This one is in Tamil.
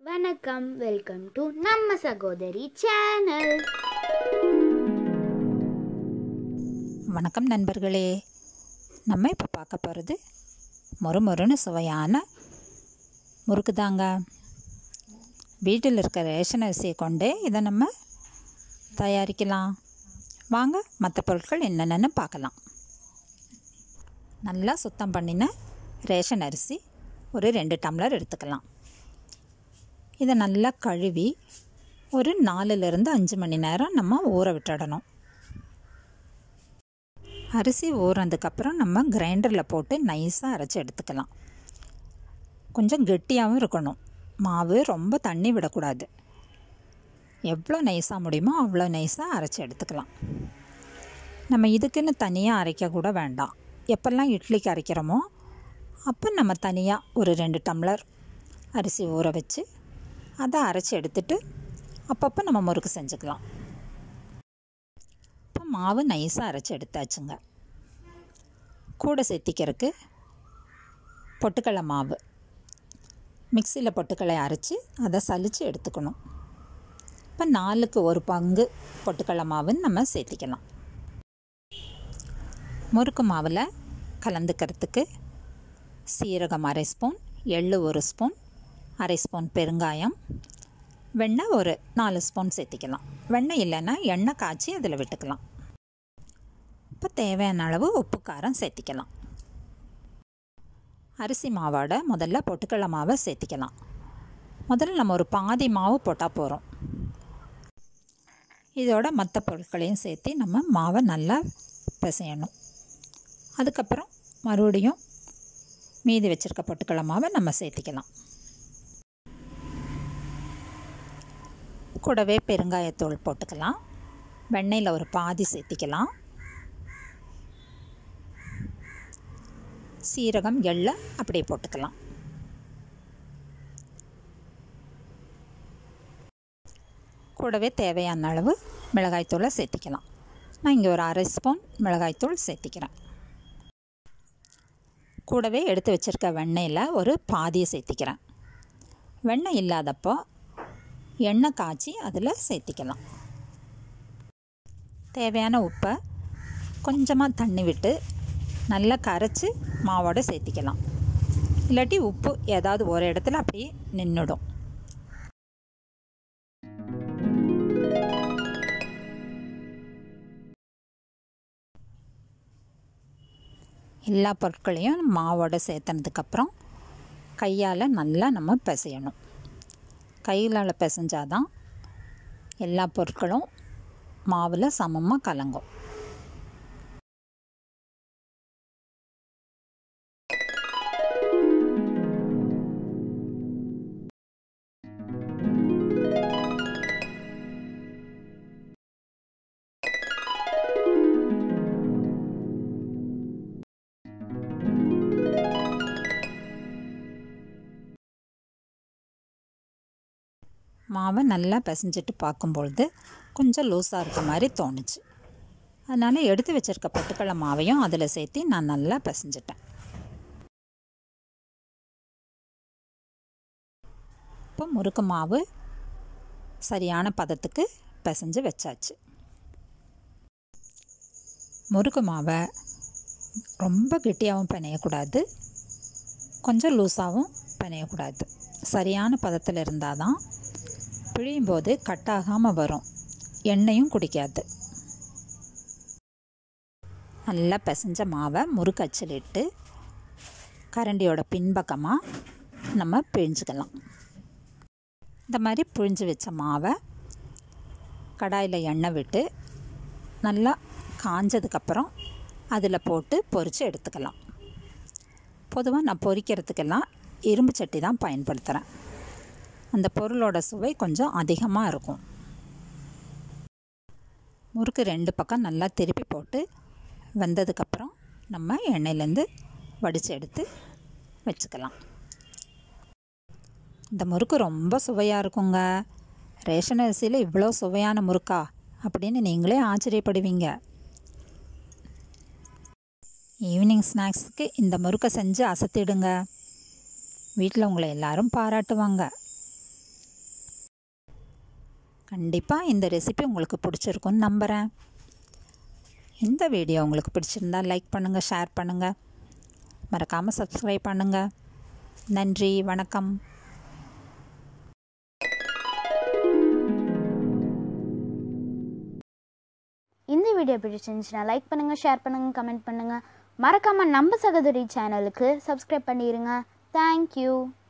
வணக்கம் வெல்கம் டு நம்ம சகோதரி சேனல் வணக்கம் நண்பர்களே நம்ம இப்போ பார்க்க போகிறது மொறுமொறுன்னு சுவையான முறுக்கு தாங்க வீட்டில் இருக்க ரேஷன் அரிசியை கொண்டே இதை நம்ம தயாரிக்கலாம் வாங்க மற்ற பொருட்கள் என்னென்னு பார்க்கலாம் நல்லா சுத்தம் பண்ணின ரேஷன் அரிசி ஒரு ரெண்டு டம்ளர் எடுத்துக்கலாம் இதை நல்லா கழுவி ஒரு நாலுலேருந்து அஞ்சு மணி நேரம் நம்ம ஊற விட்டுடணும் அரிசி ஊறினதுக்கப்புறம் நம்ம கிரைண்டரில் போட்டு நைஸாக அரைச்சி எடுத்துக்கலாம் கொஞ்சம் கெட்டியாகவும் இருக்கணும் மாவு ரொம்ப தண்ணி விடக்கூடாது எவ்வளோ நைஸாக முடியுமோ அவ்வளோ நைஸாக அரைச்சி எடுத்துக்கலாம் நம்ம இதுக்குன்னு தனியாக அரைக்க கூட வேண்டாம் எப்போல்லாம் இட்லிக்கு அரைக்கிறோமோ அப்போ நம்ம தனியாக ஒரு ரெண்டு டம்ளர் அரிசி ஊற வச்சு அதை அரைச்சி எடுத்துட்டு அப்பப்போ நம்ம முறுக்கு செஞ்சுக்கலாம் இப்போ மாவு நைஸாக அரைச்சி எடுத்தாச்சுங்க கூட சேர்த்திக்கிறதுக்கு பொட்டுக்கடலை மாவு மிக்சியில் பொட்டுக்கடலை அரைச்சி அதை சலித்து எடுத்துக்கணும் இப்போ நாலுக்கு ஒரு பங்கு பொட்டுக்கடலை மாவுன்னு நம்ம சேர்த்திக்கலாம் முறுக்கு மாவில் கலந்துக்கிறதுக்கு சீரகம் அரை ஸ்பூன் எள்ளு ஒரு ஸ்பூன் அரை ஸ்பூன் பெருங்காயம் வெண்ணெய் ஒரு நாலு ஸ்பூன் சேர்த்திக்கலாம் வெண்ணெய் இல்லைன்னா எண்ணெய் காய்ச்சி அதில் விட்டுக்கலாம் இப்போ தேவையான அளவு உப்பு காரம் சேர்த்திக்கலாம் அரிசி மாவோட முதல்ல பொட்டுக்கடலை மாவை சேர்த்திக்கலாம் முதல்ல நம்ம ஒரு பாதி மாவு போட்டால் போகிறோம் இதோட மற்ற பொருட்களையும் சேர்த்து நம்ம மாவை நல்லா பிசையணும் அதுக்கப்புறம் மறுபடியும் மீதி வச்சுருக்க பொட்டுக்கடலை மாவை நம்ம சேர்த்திக்கலாம் கூடவே பெருங்காயத்தூள் போட்டுக்கலாம் வெண்ணெயில் ஒரு பாதி சேர்த்திக்கலாம் சீரகம் எள்ளை அப்படியே போட்டுக்கலாம் கூடவே தேவையான அளவு மிளகாய்த்தூளை சேர்த்திக்கலாம் நான் இங்கே ஒரு அரை ஸ்பூன் மிளகாய்த்தூள் சேர்த்திக்கிறேன் கூடவே எடுத்து வச்சுருக்க வெண்ணெயில் ஒரு பாதியை சேர்த்திக்கிறேன் வெண்ணெய் இல்லாதப்போ எண்ணெய் காய்ச்சி அதில் சேர்த்திக்கலாம் தேவையான உப்பை கொஞ்சமாக தண்ணி விட்டு நல்லா கரைச்சி மாவோடு சேர்த்திக்கலாம் இல்லாட்டி உப்பு ஏதாவது ஒரு இடத்துல அப்படியே நின்றுடும் எல்லா பொருட்களையும் மாவோட சேர்த்தனதுக்கப்புறம் கையால் நல்லா நம்ம பிசையணும் கைகளால் பிசைஞ்சாதான் எல்லா பொருட்களும் மாவில் சமமாக கலங்கும் மாவை நல்லா பிசைஞ்சிட்டு பார்க்கும்பொழுது கொஞ்சம் லூஸாக இருக்க மாதிரி தோணுச்சு அதனால் எடுத்து வச்சுருக்க பொட்டுக்கடலை மாவையும் அதில் சேர்த்து நான் நல்லா பிசைஞ்சிட்டேன் இப்போ முறுக்கு மாவு சரியான பதத்துக்கு பிசைஞ்சு வச்சாச்சு முறுக்கு மாவை ரொம்ப கெட்டியாகவும் பிணையக்கூடாது கொஞ்சம் லூஸாகவும் பிணையக்கூடாது சரியான பதத்தில் இருந்தால் தான் பிழியும் போது கட்டாகாமல் வரும் எண்ணெயும் குடிக்காது நல்லா பிசைஞ்ச மாவை முறுக்கச்சிலிட்டு கரண்டியோட பின்பக்கமாக நம்ம பிழிஞ்சுக்கலாம் இந்த மாதிரி பிழிஞ்சு வச்ச மாவை கடாயில் எண்ணெய் விட்டு நல்லா காஞ்சதுக்கப்புறம் அதில் போட்டு பொரித்து எடுத்துக்கலாம் பொதுவாக நான் பொரிக்கிறதுக்கெல்லாம் இரும்பு சட்டி தான் பயன்படுத்துகிறேன் அந்த பொருளோட சுவை கொஞ்சம் அதிகமாக இருக்கும் முறுக்கு ரெண்டு பக்கம் நல்லா திருப்பி போட்டு வெந்ததுக்கப்புறம் நம்ம எண்ணெயிலேருந்து வடித்து எடுத்து வச்சுக்கலாம் இந்த முறுக்கு ரொம்ப சுவையாக இருக்குங்க ரேஷன் அரிசியில் இவ்வளோ சுவையான முறுக்கா அப்படின்னு நீங்களே ஆச்சரியப்படுவீங்க ஈவினிங் ஸ்நாக்ஸுக்கு இந்த முறுக்கை செஞ்சு அசத்திடுங்க வீட்டில் உங்களை எல்லாரும் பாராட்டுவாங்க கண்டிப்பாக இந்த ரெசிபி உங்களுக்கு பிடிச்சிருக்குன்னு நம்புகிறேன் இந்த வீடியோ உங்களுக்கு பிடிச்சிருந்தா லைக் பண்ணுங்கள் ஷேர் பண்ணுங்கள் மறக்காமல் சப்ஸ்கிரைப் பண்ணுங்கள் நன்றி வணக்கம் இந்த வீடியோ பிடிச்சிருந்துச்சுன்னா லைக் பண்ணுங்கள் ஷேர் பண்ணுங்கள் கமெண்ட் பண்ணுங்கள் மறக்காமல் நம்ம சகோதரி சேனலுக்கு சப்ஸ்கிரைப் பண்ணிடுங்க தேங்க்யூ